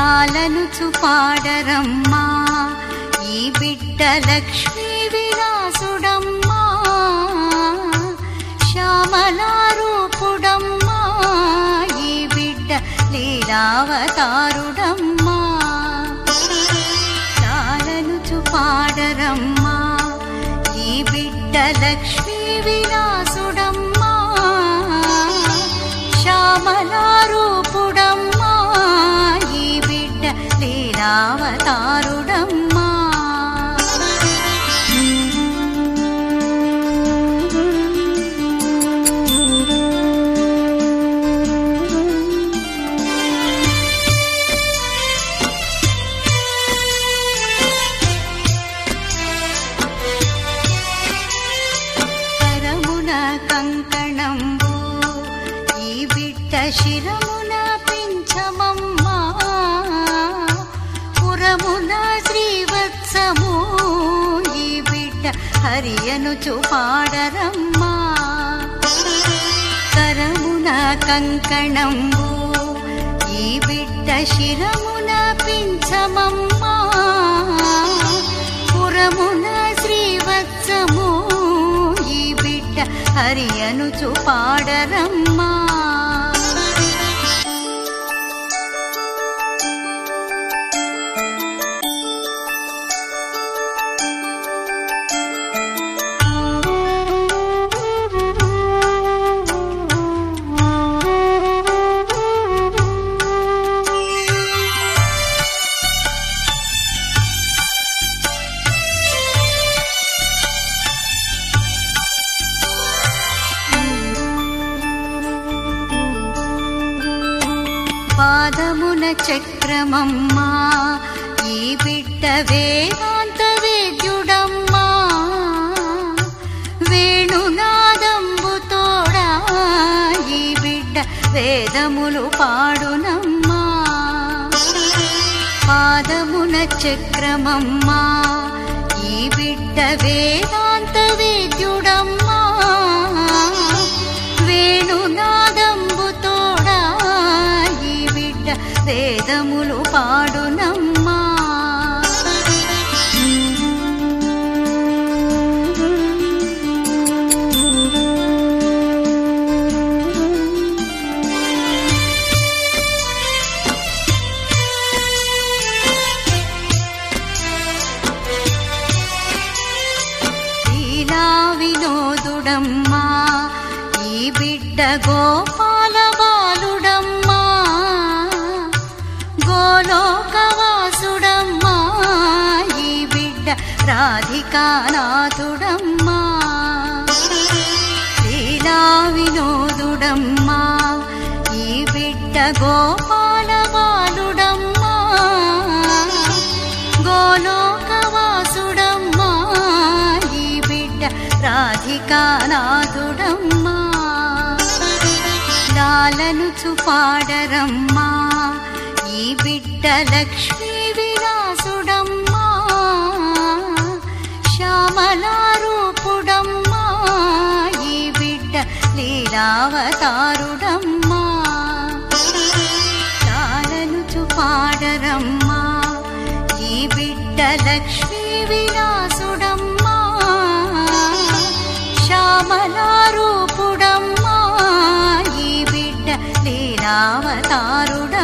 లాలనుచు పాడరమ్మా ఈ బిడ్డ లక్ష్మీ విలాసుడమ్మా శ్యామలారూపుడమ్మా ఈ బిడ్డ లీలావతారుడమ్మా లాలనుచు పాడరమ్మా ఈ బిడ్డ లక్ష్మీ విలాసుడమ్మా శ్యామలారూపుడమ్మా ఈ బిడ్డ లీలావతారుడమ్మా కరమున కంకణంబు ఈ బిడ్డ శిరమున పింఛమమ్మా పురమున శ్రీవత్సము ఈ బిడ్డ హరియను చూపాడరమ్మా కరమున కంకణంబు ఈ బిడ్డ శిరమున పింఛమమ్మా పురమున శ్రీవత్సము ఈ బిడ్డ హరియను చూపాడరమ్మా పాదమున చక్రమమ్మా ఈ బిడ్డ వేదాంత వేద్యుడమ్మా వేణునాదంబుతోడా ఈ బిడ్డ వేదములు పాడునమ్మా పాదమున చక్రమమ్మా ఈ బిడ్డ వేదాంత వేద్యుడమ్మా వేణునాదంబుతోడా ఈ బిడ్డ వేదములు పాడునమ్మా లీలా వినోదుడమ్మా ఈ బిడ్డ గోపాల బాలుడమ్మా గోలోకవాసుడమ్మా ఈ బిడ్డ రాధికానాథుడమ్మా లీలా వినోదుడమ్మా ఈ బిడ్డ గోపాల బాలుడమ్మా గోలోకవాసుడమ్మా ఈ బిడ్డ రాధికానాథుడమ్మా లాలను చుపాడరమ్మా ఈ బిడ్డ లక్ష్మీ విలాసుడమ్మా శ్యామలారూపుడమ్మా ఈ బిడ్డ లీలావతారుడమ్మా లాలను చుపాడరమ్మా ఈ బిడ్డ లక్ష్మీ విలాసుడమ్మా శ్యామలారూపుడమ్మా ఈ బిడ్డ లీలావతారుడమ్మా